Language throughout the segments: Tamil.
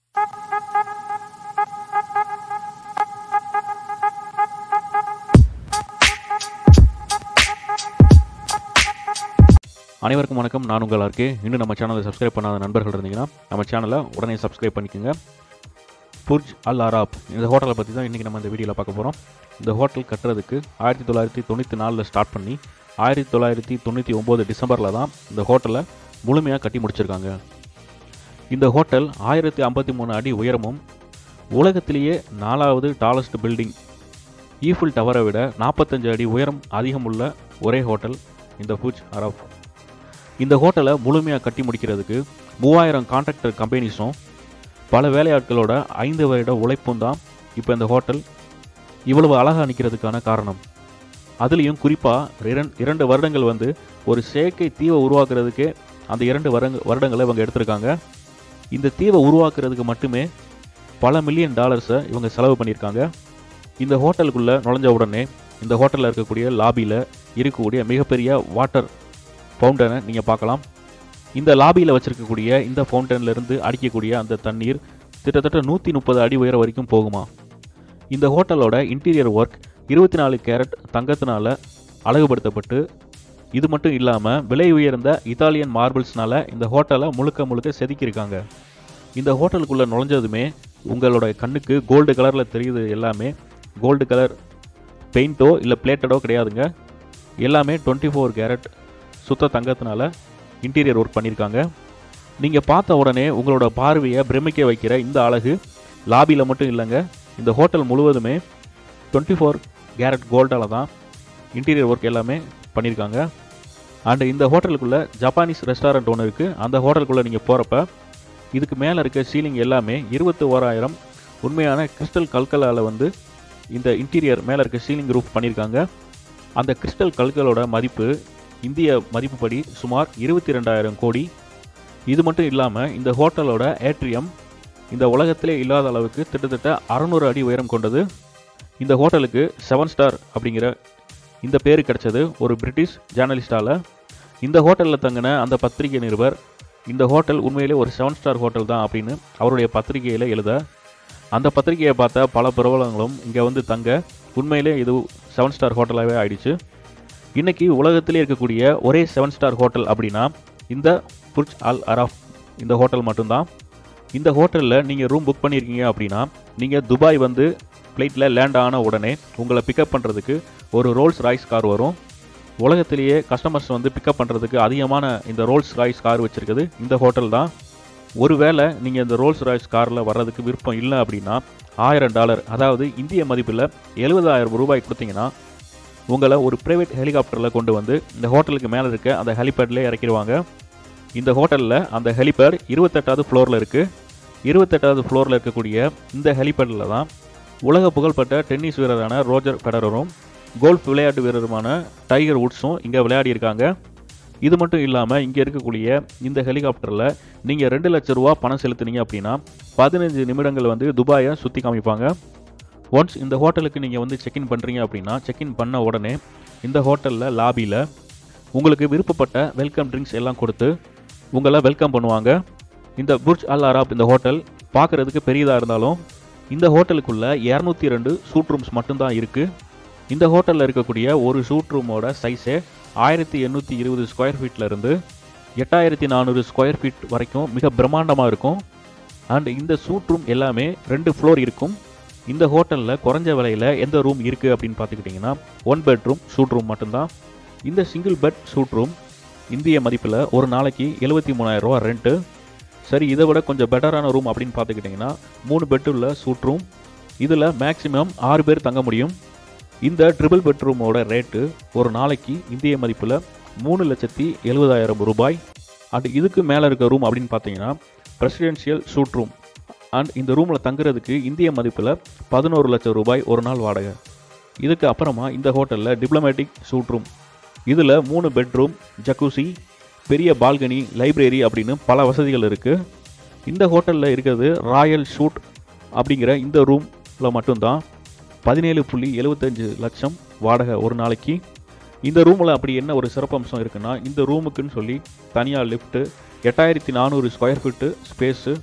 அனைவருக்கும் வணக்கம் நான் உங்கள் ஆர்கே இன்னும் நம்ம சேனலை சப்ஸ்கிரைப் பண்ணாத நண்பர்கள் இருந்தீங்கன்னா நம்ம சேனலை உடனே சப்ஸ்கிரைப் பண்ணிக்கோங்க புர்ஜ் அல் அராப் இந்த ஹோட்டலை பற்றி தான் இன்றைக்கி நம்ம இந்த வீடியோவில் பார்க்க போகிறோம் இந்த ஹோட்டல் கட்டுறதுக்கு ஆயிரத்தி தொள்ளாயிரத்தி தொண்ணூற்றி நாலில் ஸ்டார்ட் பண்ணி ஆயிரத்தி தொள்ளாயிரத்தி தொண்ணூற்றி ஒம்பது டிசம்பரில் தான் இந்த ஹோட்டலை முழுமையாக கட்டி முடிச்சிருக்காங்க இந்த ஹோட்டல் ஆயிரத்தி ஐம்பத்தி மூணு அடி உயரமும் உலகத்திலேயே நாலாவது டாலஸ்ட் பில்டிங் ஈஃபில் டவரை விட நாற்பத்தஞ்சு அடி உயரம் அதிகமுள்ள ஒரே ஹோட்டல் இந்த புஜ் அராப் இந்த ஹோட்டலை முழுமையாக கட்டி முடிக்கிறதுக்கு மூவாயிரம் கான்ட்ராக்டர் கம்பெனிஸும் பல வேலையாட்களோட ஐந்து வருட உழைப்பும் தான் இப்போ இந்த ஹோட்டல் இவ்வளவு அழகாக நிற்கிறதுக்கான காரணம் அதுலேயும் குறிப்பாக இரண்டு இரண்டு வருடங்கள் வந்து ஒரு செயற்கை தீவை உருவாக்குறதுக்கே அந்த இரண்டு வருடங்க வருடங்களை இவங்க எடுத்திருக்காங்க இந்த தீவை உருவாக்குறதுக்கு மட்டுமே பல மில்லியன் டாலர்ஸை இவங்க செலவு பண்ணியிருக்காங்க இந்த ஹோட்டலுக்குள்ளே நுழைஞ்ச உடனே இந்த ஹோட்டலில் இருக்கக்கூடிய லாபியில் இருக்கக்கூடிய மிகப்பெரிய வாட்டர் ஃபவுண்டனை நீங்கள் பார்க்கலாம் இந்த லாபியில் வச்சிருக்கக்கூடிய இந்த ஃபவுண்டன்லேருந்து அடிக்கக்கூடிய அந்த தண்ணீர் கிட்டத்தட்ட நூற்றி முப்பது அடி உயரம் வரைக்கும் போகுமா இந்த ஹோட்டலோட இன்டீரியர் ஒர்க் இருபத்தி நாலு கேரட் தங்கத்தினால அழகுபடுத்தப்பட்டு இது மட்டும் இல்லாமல் விலை உயர்ந்த இத்தாலியன் மார்பிள்ஸ்னால இந்த ஹோட்டலை முழுக்க முழுக்க செதுக்கியிருக்காங்க இந்த ஹோட்டலுக்குள்ளே நுழைஞ்சதுமே உங்களோட கண்ணுக்கு கோல்டு கலரில் தெரியுது எல்லாமே கோல்டு கலர் பெயிண்ட்டோ இல்லை பிளேட்டடோ கிடையாதுங்க எல்லாமே டுவெண்ட்டி ஃபோர் கேரட் சுத்த தங்கத்தினால இன்டீரியர் ஒர்க் பண்ணியிருக்காங்க நீங்கள் பார்த்த உடனே உங்களோட பார்வையை பிரமிக்க வைக்கிற இந்த அழகு லாபியில் மட்டும் இல்லைங்க இந்த ஹோட்டல் முழுவதுமே டுவெண்ட்டி ஃபோர் கேரட் கோல்டால் தான் இன்டீரியர் ஒர்க் எல்லாமே பண்ணியிருக்காங்க அண்ட் இந்த ஹோட்டலுக்குள்ளே ஜப்பானீஸ் ரெஸ்டாரண்ட் ஒன்று இருக்குது அந்த ஹோட்டலுக்குள்ளே நீங்கள் போகிறப்ப இதுக்கு மேலே இருக்க சீலிங் எல்லாமே இருபத்தி ஓராயிரம் உண்மையான கிறிஸ்டல் கல்களால் வந்து இந்த இன்டீரியர் மேலே இருக்க சீலிங் ரூஃப் பண்ணியிருக்காங்க அந்த கிறிஸ்டல் கல்களோட மதிப்பு இந்திய மதிப்புப்படி சுமார் இருபத்தி ரெண்டாயிரம் கோடி இது மட்டும் இல்லாமல் இந்த ஹோட்டலோட ஏட்ரியம் இந்த உலகத்திலே இல்லாத அளவுக்கு கிட்டத்தட்ட அறநூறு அடி உயரம் கொண்டது இந்த ஹோட்டலுக்கு செவன் ஸ்டார் அப்படிங்கிற இந்த பேர் கிடைச்சது ஒரு பிரிட்டிஷ் ஜேர்னலிஸ்டால் இந்த ஹோட்டலில் தங்கின அந்த பத்திரிகை நிருபர் இந்த ஹோட்டல் உண்மையிலே ஒரு செவன் ஸ்டார் ஹோட்டல் தான் அப்படின்னு அவருடைய பத்திரிகையில் எழுத அந்த பத்திரிகையை பார்த்த பல பிரபலங்களும் இங்கே வந்து தங்க உண்மையிலே இது செவன் ஸ்டார் ஹோட்டலாகவே ஆயிடுச்சு இன்னைக்கு உலகத்திலே இருக்கக்கூடிய ஒரே செவன் ஸ்டார் ஹோட்டல் அப்படின்னா இந்த புர்ஜ் அல் அராஃப் இந்த ஹோட்டல் மட்டும்தான் இந்த ஹோட்டலில் நீங்கள் ரூம் புக் பண்ணியிருக்கீங்க அப்படின்னா நீங்கள் துபாய் வந்து ஃப்ளைட்டில் லேண்ட் ஆன உடனே உங்களை பிக்கப் பண்ணுறதுக்கு ஒரு ரோல்ஸ் ராய்ஸ் கார் வரும் உலகத்திலேயே கஸ்டமர்ஸ் வந்து பிக்கப் பண்ணுறதுக்கு அதிகமான இந்த ரோல்ஸ் ராய்ஸ் கார் வச்சுருக்குது இந்த ஹோட்டல் தான் ஒருவேளை நீங்கள் இந்த ரோல்ஸ் ராய்ஸ் காரில் வர்றதுக்கு விருப்பம் இல்லை அப்படின்னா ஆயிரம் டாலர் அதாவது இந்திய மதிப்பில் எழுபதாயிரம் ரூபாய் கொடுத்தீங்கன்னா உங்களை ஒரு ப்ரைவேட் ஹெலிகாப்டரில் கொண்டு வந்து இந்த ஹோட்டலுக்கு மேலே இருக்க அந்த ஹெலிபேட்லேயே இறக்கிடுவாங்க இந்த ஹோட்டலில் அந்த ஹெலிபேட் இருபத்தெட்டாவது ஃப்ளோரில் இருக்குது இருபத்தெட்டாவது ஃப்ளோரில் இருக்கக்கூடிய இந்த ஹெலிபேடில் தான் உலக புகழ்பெற்ற டென்னிஸ் வீரரான ரோஜர் ஃபெடரரும் கோல்ஃப் விளையாட்டு வீரருமான டைகர் வுட்ஸும் இங்கே விளையாடியிருக்காங்க இது மட்டும் இல்லாமல் இங்கே இருக்கக்கூடிய இந்த ஹெலிகாப்டரில் நீங்கள் ரெண்டு லட்ச ரூபா பணம் செலுத்துனீங்க அப்படின்னா பதினஞ்சு நிமிடங்கள் வந்து துபாயை சுற்றி காமிப்பாங்க ஒன்ஸ் இந்த ஹோட்டலுக்கு நீங்கள் வந்து செக்இன் பண்ணுறீங்க அப்படின்னா செக்இன் பண்ண உடனே இந்த ஹோட்டலில் லாபியில் உங்களுக்கு விருப்பப்பட்ட வெல்கம் ட்ரிங்க்ஸ் எல்லாம் கொடுத்து உங்களை வெல்கம் பண்ணுவாங்க இந்த புர்ஜ் அல் அராப் இந்த ஹோட்டல் பார்க்குறதுக்கு பெரியதாக இருந்தாலும் இந்த ஹோட்டலுக்குள்ளே இரநூத்தி ரெண்டு சூட் ரூம்ஸ் மட்டும்தான் இருக்குது இந்த ஹோட்டலில் இருக்கக்கூடிய ஒரு சூட் ரூமோட சைஸே ஆயிரத்தி எண்ணூற்றி இருபது ஸ்கொயர் ஃபீட்டில் இருந்து எட்டாயிரத்தி நானூறு ஸ்கொயர் ஃபீட் வரைக்கும் மிக பிரம்மாண்டமாக இருக்கும் அண்ட் இந்த சூட் ரூம் எல்லாமே ரெண்டு ஃப்ளோர் இருக்கும் இந்த ஹோட்டலில் குறைஞ்ச விலையில் எந்த ரூம் இருக்குது அப்படின்னு பார்த்துக்கிட்டிங்கன்னா ஒன் பெட்ரூம் சூட் ரூம் மட்டும்தான் இந்த சிங்கிள் பெட் சூட் ரூம் இந்திய மதிப்பில் ஒரு நாளைக்கு எழுபத்தி மூணாயிரம் ரூபா ரெண்ட்டு சரி இதை விட கொஞ்சம் பெட்டரான ரூம் அப்படின்னு பார்த்துக்கிட்டிங்கன்னா மூணு பெட்டுள்ள சூட் ரூம் இதில் மேக்ஸிமம் ஆறு பேர் தங்க முடியும் இந்த ட்ரிபிள் பெட்ரூமோட ரேட்டு ஒரு நாளைக்கு இந்திய மதிப்பில் மூணு லட்சத்தி எழுபதாயிரம் ரூபாய் அண்ட் இதுக்கு மேலே இருக்க ரூம் அப்படின்னு பார்த்தீங்கன்னா பிரசிடென்ஷியல் சூட் ரூம் அண்ட் இந்த ரூமில் தங்குறதுக்கு இந்திய மதிப்பில் பதினோரு லட்சம் ரூபாய் ஒரு நாள் வாடகை இதுக்கு அப்புறமா இந்த ஹோட்டலில் டிப்ளமேட்டிக் சூட் ரூம் இதில் மூணு பெட்ரூம் ஜக்கூசி பெரிய பால்கனி லைப்ரரி அப்படின்னு பல வசதிகள் இருக்குது இந்த ஹோட்டலில் இருக்கிறது ராயல் ஷூட் அப்படிங்கிற இந்த ரூமில் மட்டும்தான் பதினேழு புள்ளி எழுபத்தஞ்சு லட்சம் வாடகை ஒரு நாளைக்கு இந்த ரூமில் அப்படி என்ன ஒரு சிறப்பம்சம் இருக்குன்னா இந்த ரூமுக்குன்னு சொல்லி தனியாக லிஃப்ட்டு எட்டாயிரத்தி நானூறு ஸ்கொயர் ஃபீட்டு ஸ்பேஸு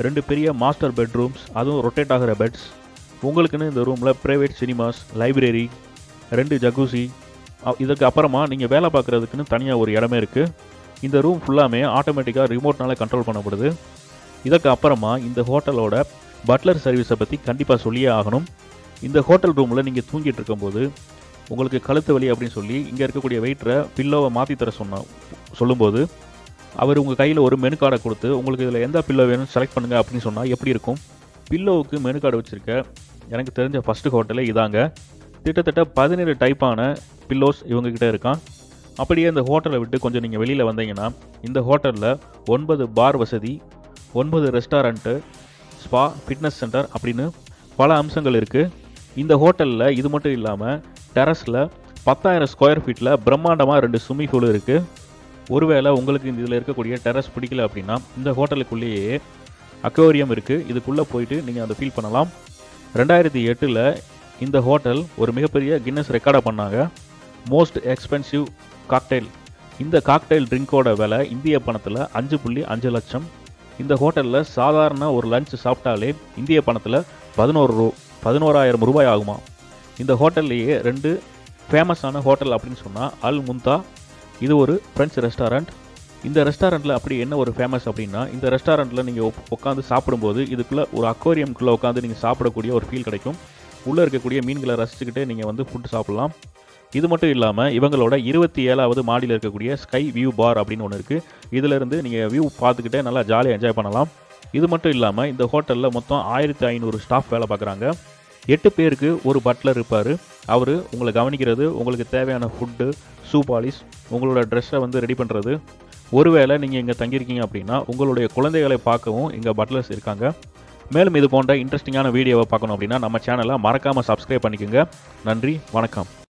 ரெண்டு பெரிய மாஸ்டர் பெட்ரூம்ஸ் அதுவும் ரொட்டேட் ஆகிற பெட்ஸ் உங்களுக்குன்னு இந்த ரூமில் ப்ரைவேட் சினிமாஸ் லைப்ரரி ரெண்டு ஜக்கூசி இதற்கு அப்புறமா நீங்கள் வேலை பார்க்குறதுக்குன்னு தனியாக ஒரு இடமே இருக்குது இந்த ரூம் ஃபுல்லாமே ஆட்டோமேட்டிக்காக ரிமோட்னால கண்ட்ரோல் பண்ணப்படுது இதற்கு அப்புறமா இந்த ஹோட்டலோட பட்லர் சர்வீஸை பற்றி கண்டிப்பாக சொல்லியே ஆகணும் இந்த ஹோட்டல் ரூமில் நீங்கள் தூங்கிட்டு இருக்கும்போது உங்களுக்கு கழுத்து வலி அப்படின்னு சொல்லி இங்கே இருக்கக்கூடிய வெயிட்டரை பில்லோவை மாற்றி தர சொன்ன சொல்லும்போது அவர் உங்கள் கையில் ஒரு மெனு கார்டை கொடுத்து உங்களுக்கு இதில் எந்த பில்லோ வேணும் செலக்ட் பண்ணுங்கள் அப்படின்னு சொன்னால் எப்படி இருக்கும் பில்லோவுக்கு மெனு கார்டு வச்சுருக்க எனக்கு தெரிஞ்ச ஃபஸ்ட்டு ஹோட்டலே இதாங்க கிட்டத்தட்ட பதினேழு டைப்பான பில்லோஸ் இவங்கக்கிட்ட இருக்கான் அப்படியே இந்த ஹோட்டலை விட்டு கொஞ்சம் நீங்கள் வெளியில் வந்தீங்கன்னா இந்த ஹோட்டலில் ஒன்பது பார் வசதி ஒன்பது ரெஸ்டாரண்ட்டு ஸ்பா ஃபிட்னஸ் சென்டர் அப்படின்னு பல அம்சங்கள் இருக்குது இந்த ஹோட்டலில் இது மட்டும் இல்லாமல் டெரஸில் பத்தாயிரம் ஸ்கொயர் ஃபீட்டில் பிரம்மாண்டமாக ரெண்டு ஸ்விம்மிங் பூல் இருக்குது ஒருவேளை உங்களுக்கு இந்த இதில் இருக்கக்கூடிய டெரஸ் பிடிக்கல அப்படின்னா இந்த ஹோட்டலுக்குள்ளேயே அக்வேரியம் இருக்குது இதுக்குள்ளே போயிட்டு நீங்கள் அதை ஃபீல் பண்ணலாம் ரெண்டாயிரத்தி எட்டில் இந்த ஹோட்டல் ஒரு மிகப்பெரிய கின்னஸ் ரெக்கார்டை பண்ணாங்க மோஸ்ட் எக்ஸ்பென்சிவ் காக்டைல் இந்த காக்டைல் ட்ரிங்கோட விலை இந்திய பணத்தில் அஞ்சு புள்ளி அஞ்சு லட்சம் இந்த ஹோட்டலில் சாதாரண ஒரு லஞ்ச் சாப்பிட்டாலே இந்திய பணத்தில் பதினோரு ரூ பதினோராயிரம் ரூபாய் ஆகுமா இந்த ஹோட்டல்லையே ரெண்டு ஃபேமஸான ஹோட்டல் அப்படின்னு சொன்னால் அல் முந்தா இது ஒரு ஃப்ரெஞ்ச் ரெஸ்டாரண்ட் இந்த ரெஸ்டாரண்ட்டில் அப்படி என்ன ஒரு ஃபேமஸ் அப்படின்னா இந்த ரெஸ்டாரண்ட்டில் நீங்கள் உட்காந்து சாப்பிடும்போது இதுக்குள்ளே ஒரு அக்வேரியம்குள்ளே உட்காந்து நீங்கள் சாப்பிடக்கூடிய ஒரு ஃபீல் கிடைக்கும் உள்ளே இருக்கக்கூடிய மீன்களை ரசிச்சுக்கிட்டே நீங்கள் வந்து ஃபுட் சாப்பிட்லாம் இது மட்டும் இல்லாமல் இவங்களோட இருபத்தி ஏழாவது மாடியில் இருக்கக்கூடிய ஸ்கை வியூ பார் அப்படின்னு ஒன்று இருக்குது இதிலிருந்து நீங்கள் வியூ பார்த்துக்கிட்டே நல்லா ஜாலியாக என்ஜாய் பண்ணலாம் இது மட்டும் இல்லாமல் இந்த ஹோட்டலில் மொத்தம் ஆயிரத்தி ஐநூறு ஸ்டாஃப் வேலை பார்க்குறாங்க எட்டு பேருக்கு ஒரு பட்லர் இருப்பார் அவர் உங்களை கவனிக்கிறது உங்களுக்கு தேவையான ஃபுட்டு ஷூ பாலிஷ் உங்களோட ட்ரெஸ்ஸை வந்து ரெடி பண்ணுறது ஒருவேளை நீங்கள் இங்கே தங்கியிருக்கீங்க அப்படின்னா உங்களுடைய குழந்தைகளை பார்க்கவும் இங்கே பட்லர்ஸ் இருக்காங்க மேலும் இது போன்ற இன்ட்ரெஸ்டிங்கான வீடியோவை பார்க்கணும் அப்படின்னா நம்ம சேனலை மறக்காமல் சப்ஸ்கிரைப் பண்ணிக்கோங்க நன்றி வணக்கம்